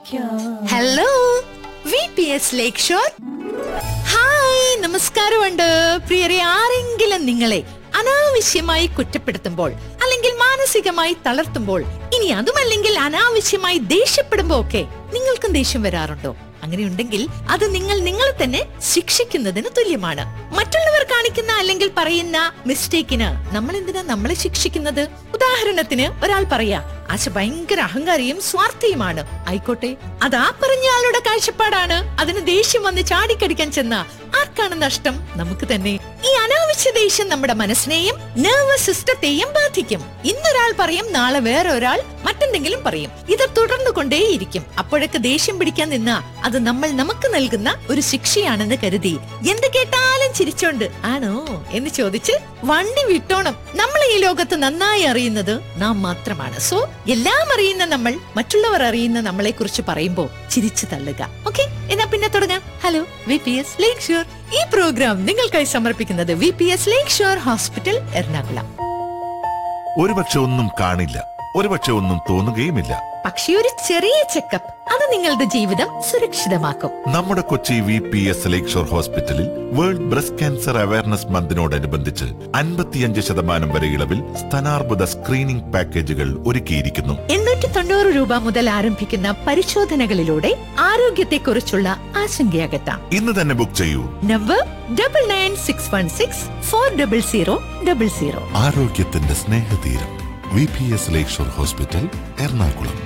Hello V P S lake shore hi നമസ്കാരമുണ്ട് പ്രിയരെ ആരെങ്കിലും നിങ്ങളെ അനാവശ്യമായി കുറ്റപ്പെടുത്തുമ്പോൾ അല്ലെങ്കിൽ മാനസികമായി തളർത്തുമ്പോൾ ഇനി അതുമല്ലെങ്കിൽ അനാവശ്യമായി ദേഷ്യപ്പെടുമ്പോ ഒക്കെ നിങ്ങൾക്കും ദേഷ്യം വരാറുണ്ടോ അങ്ങനെയുണ്ടെങ്കിൽ അത് നിങ്ങൾ നിങ്ങളെ തന്നെ ശിക്ഷിക്കുന്നതിന് തുല്യമാണ് മറ്റുള്ളവർ കാണിക്കുന്ന അല്ലെങ്കിൽ പറയുന്ന മിസ്റ്റേക്കിന് നമ്മൾ എന്തിനാ നമ്മളെ ശിക്ഷിക്കുന്നത് ഉദാഹരണത്തിന് ഒരാൾ പറയാ ആശ ഭയങ്കര അഹങ്കാരിയും സ്വാർത്ഥിയുമാണ് ആയിക്കോട്ടെ അത് ആ പറഞ്ഞ ആളുടെ കാഴ്ചപ്പാടാണ് അതിന് ദേഷ്യം വന്ന് ചാടിക്കടിക്കാൻ ചെന്ന ആർക്കാണ് നഷ്ടം നമുക്ക് തന്നെ ഈ അനാവശ്യ ദേഷ്യം നമ്മുടെ മനസ്സിനെയും നെർവസ് സിസ്റ്റത്തെയും ബാധിക്കും ഇന്നൊരാൾ പറയും നാളെ വേറെ ഒരാൾ മറ്റെന്തെങ്കിലും പറയും ഇത് തുടർന്നു കൊണ്ടേയിരിക്കും അപ്പോഴൊക്കെ ദേഷ്യം പിടിക്കാൻ നിന്ന അത് നമ്മൾ നമുക്ക് നൽകുന്ന ഒരു ശിക്ഷയാണെന്ന് കരുതി എന്ത് കേട്ടാലും ചിരിച്ചോണ്ട് ആണോ എന്ന് ചോദിച്ച് വണ്ടി വിട്ടോണം നമ്മൾ ഈ ലോകത്ത് നന്നായി അറിയുന്നത് നാം മാത്രമാണ് സോ എല്ലാം അറിയുന്ന നമ്മൾ മറ്റുള്ളവർ അറിയുന്ന നമ്മളെ കുറിച്ച് പറയുമ്പോ ചിരിച്ചു തള്ളുക ഓക്കെ എന്നാ പിന്നെ തുടങ്ങാം hello V P S lake shore ഈ പ്രോഗ്രാം നിങ്ങൾക്കായി സമർപ്പിക്കുന്നത് V P S lake shore hospital Ernakulam ഒരുപക്ഷെ ഒന്നും കാണില്ല ഒരുപക്ഷെ ഒന്നും തോന്നുകയുമില്ല പക്ഷേ ഒരു ചെറിയ ചെക്കപ്പ് അത് നിങ്ങളുടെ ജീവിതം സുരക്ഷിതമാക്കും നമ്മുടെ Kochi V P S lake shore ഹോസ്പിറ്റലിൽ വേൾഡ് ബ്രസ്റ്റ് ക്യാൻസർ അവയർനെസ് മന്തിനോടനുബന്ധിച്ച് അൻപത്തിയഞ്ച് ശതമാനം വരെ ഇളവിൽ സ്ഥാനാർബുദ സ്ക്രീനിംഗ് പാക്കേജുകൾ ഒരുക്കിയിരിക്കുന്നു എണ്ണൂറ്റി തൊണ്ണൂറ് രൂപ മുതൽ ആരംഭിക്കുന്ന പരിശോധനകളിലൂടെ ആരോഗ്യത്തെക്കുറിച്ചുള്ള ആശങ്കയകറ്റാം ഇന്ന് തന്നെ ബുക്ക് ചെയ്യൂ number double nine six one six four double zero double zero ആരോഗ്യത്തിന്റെ സ്നേഹതീരം V P S lake shore hospital Ernakulam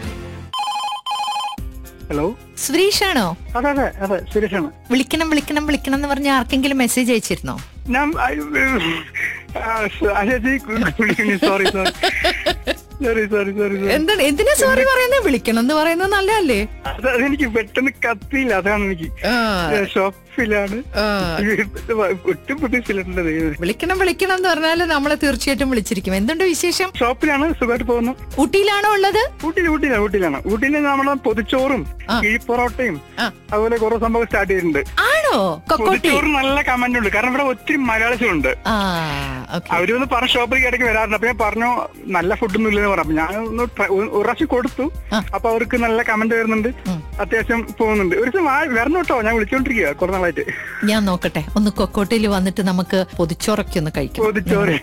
hello സുരേഷാണോ അതെ അതെ അതെ സുരേഷാണ് വിളിക്കണം വിളിക്കണം വിളിക്കണം എന്ന് പറഞ്ഞ ആർക്കെങ്കിലും മെസ്സേജ് അയച്ചിരുന്നോ ഞാൻ Ajay sorry sorry sorry sorry sorry എന്താണ് എന്തിനാ സോറി പറയുന്നത് വിളിക്കണം എന്ന് പറയുന്നത് നല്ലതല്ലേ അത് അതെനിക്ക് പെട്ടെന്ന് കത്തിയില്ല അതാണ് എനിക്ക് ആ, ഷോപ്പിലാണ് ആ. ഒട്ടും പ്രതീക്ഷയിലുണ്ട് ദൈവമേ. വിളിക്കണം വിളിക്കണം എന്ന് പറഞ്ഞാല് നമ്മളെ തീർച്ചയായിട്ടും വിളിച്ചിരിക്കും എന്തുണ്ട് വിശേഷം ഷോപ്പിലാണ് സുഖമായിട്ട് പോകുന്നു ഊട്ടിയിലാണോ ഉള്ളത് ഊട്ടിയിൽ ഊട്ടിയിലാണ് ഊട്ടിയിലാണ് ഊട്ടിയിൽ നമ്മളെ പൊതിച്ചോറും ആ. കിഴിപ്പൊറോട്ടയും ആ. അതുപോലെ കുറെ സംഭവം സ്റ്റാർട്ട് ചെയ്തിട്ടുണ്ട് ആണോ കൊക്കോട്ടി പൊതിച്ചോറ് നല്ല കമന്റ് ഉണ്ട് കാരണം ഇവിടെ ഒത്തിരി മലയാളികളുണ്ട് ആ ഓക്കെ അവര് ഒന്ന് പറഞ്ഞ ഷോപ്പിലേക്ക് ഇടയ്ക്ക് വരാറുണ്ട് അപ്പൊ ഞാൻ പറഞ്ഞു നല്ല ഫുഡൊന്നും ഇല്ലെന്ന് പറഞ്ഞു ഞാൻ ഒന്ന് try- ഒരു ഒരു പ്രാവശ്യം കൊടുത്തു ആ. അപ്പൊ അവർക്ക് നല്ല കമന്റ് വരുന്നുണ്ട് ഉം. അത്യാവശ്യം പോകുന്നുണ്ട് ഒരു ദിവസം വാ- വരണം കേട്ടോ ഞാൻ വിളിച്ചോണ്ടിരിക്കുക കുറെ നാളായിട്ട് ഞാൻ നോക്കട്ടെ ഒന്ന് കൊക്കോട്ടയിൽ വന്നിട്ട് നമുക്ക് പൊതിച്ചോറൊക്കെ ഒന്ന് കഴിക്കാം ചോദിച്ചോറ്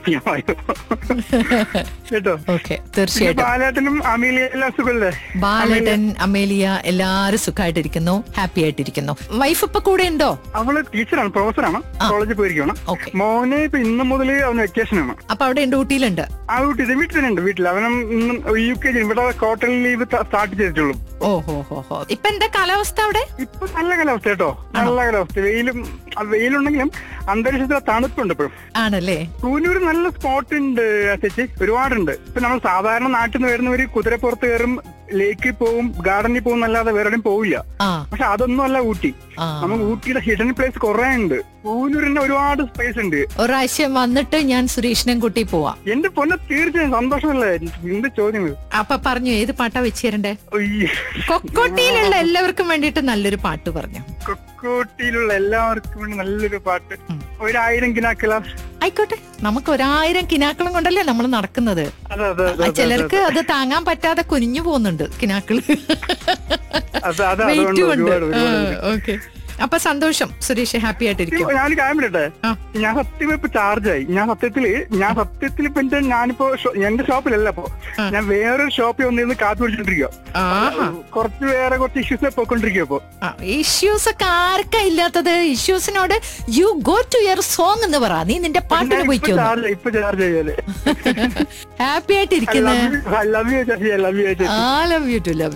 കേട്ടോ ഓക്കെ തീർച്ചയായിട്ടും ബാലേട്ടനും അമീലിയ എല്ലാം സുഖല്ലേ ബാലടൻ അമേലിയ എല്ലാരും സുഖമായിട്ടിരിക്കുന്നു ഹാപ്പി ആയിട്ടിരിക്കുന്നു വൈഫ് ഇപ്പൊ കൂടെ ഉണ്ടോ അവള് ടീച്ചറാണ് പ്രൊഫസറാണ് കോളേജിൽ പോയിരിക്കണം ഓക്കെ മോനെ ഇപ്പൊ ഇന്ന് മുതൽ അവന് വെക്കേഷൻ ആണ് അപ്പൊ അവിടെ ഡ്യൂട്ടിയിലുണ്ട് ആ വീട്ടിൽ വീട്ടിൽ തന്നെ ഉണ്ട് വീട്ടിൽ അവനും ഇന്നും യു കെ ജി ഇവിടെ ക്വാർട്ടർ ലീവ് സ്റ്റാർട്ട് ചെയ്തിട്ടുള്ളൂ ഓ ഹോ ഹോ ഹോ ഇപ്പൊ എന്താ കാലാവസ്ഥ അവിടെ ഇപ്പൊ നല്ല കാലാവസ്ഥ കേട്ടോ നല്ല കാലാവസ്ഥ വെയിലും ആ വെയിലുണ്ടെങ്കിലും അന്തരീക്ഷത്തിൽ തണുപ്പുണ്ട് ഇപ്പോഴും ആണല്ലേ കൂനൂര് നല്ല സ്പോട്ട് ഉണ്ട് ആ ചേച്ചി ഒരുപാടുണ്ട് ഇപ്പൊ നമ്മൾ സാധാരണ നാട്ടിൽ നിന്ന് വരുന്നവര് കുതിരപ്പുറത്ത് കയറും ലേക്കിൽ പോവും ഗാർഡനിൽ പോകും അല്ലാതെ വേറെ എവിടെയും പോവില്ല ആ പക്ഷെ അതൊന്നും അല്ല ഊട്ടി ആ നമുക്ക് ഊട്ടിയുടെ ഹിഡൻ പ്ലേസ് കുറെ ഉണ്ട് കൂനൂരിന്റെ ഒരുപാട് സ്പേസ് ഉണ്ട് ഒരു പ്രാവശ്യം വന്നിട്ട് ഞാൻ സുരേഷിനെയും കൂട്ടി പോവാം എന്റെ പൊന്നെ തീർച്ചയായും സന്തോഷമല്ലേ എന്ത് ചോദ്യം ഇത്? അപ്പൊ പറഞ്ഞു ഏത് പാട്ടാ വെച്ച് തരണ്ടേ ഉയ്യ്. കൊക്കോട്ടിയിലുള്ള എല്ലാവർക്കും വേണ്ടിയിട്ട് നല്ലൊരു പാട്ട് പറഞ്ഞു കൊക്കോട്ടിയിലുള്ള എല്ലാവർക്കും വേണ്ടി നല്ലൊരു പാട്ട് ഉം. ഒരായിരം കിനാക്കല ആയിക്കോട്ടെ നമുക്ക് ഒരായിരം കിനാക്കളും കൊണ്ടല്ലേ നമ്മൾ നടക്കുന്നത് അതെ അതെ ആ, അതെ, അതെ ചിലർക്ക് അത് താങ്ങാൻ പറ്റാതെ കുനിഞ്ഞു പോകുന്നുണ്ട് കിനാക്കള് അതെ അതെ വെയിറ്റ് അതുകൊണ്ട് കൊണ്ട് ഒരുപാട് ഒരുപാട് ഓക്കെ അപ്പൊ സന്തോഷം സുരേഷ് ഹാപ്പി ആയിട്ടിരിക്കും ഞാൻ കാര്യം പറയട്ടെ ആ. ഞാൻ സത്യം ഇപ്പൊ ചാർജ് ആയി ഞാൻ സത്യത്തില് ഞാൻ സത്യത്തിൽ ഇപ്പൊ എന്റെ ഞാനിപ്പോ ഷോ- എന്റെ ഷോപ്പിലല്ല ഇപ്പൊ ആ. ഞാൻ വേറൊരു ഷോപ്പിൽ വന്നിരുന്ന് കാത്തു പിടിച്ചോണ്ടിരിക്കുക ആഹാ കുറച്ച് വേറെ കുറച്ച് ഇഷ്യൂസ് പോയിക്കൊണ്ടിരിക്കുക ഇപ്പൊ ഇഷ്യൂസ് ഒക്കെ ആർക്കാ ഇല്ലാത്തത് ഇഷ്യൂസിനോട് you go to your song എന്ന് പറ നീ നിന്റെ പാട്ടിന് പോയിക്കോ ചാർജ് ഇപ്പൊ ചാർജ് ചെയ്യാല് ഹാപ്പി ആയിട്ടിരിക്കുന്നത് ലവ് യു ചേച്ചി ലവ് യു ചേച്ചി ആ ലവ് യു ടു ലവ്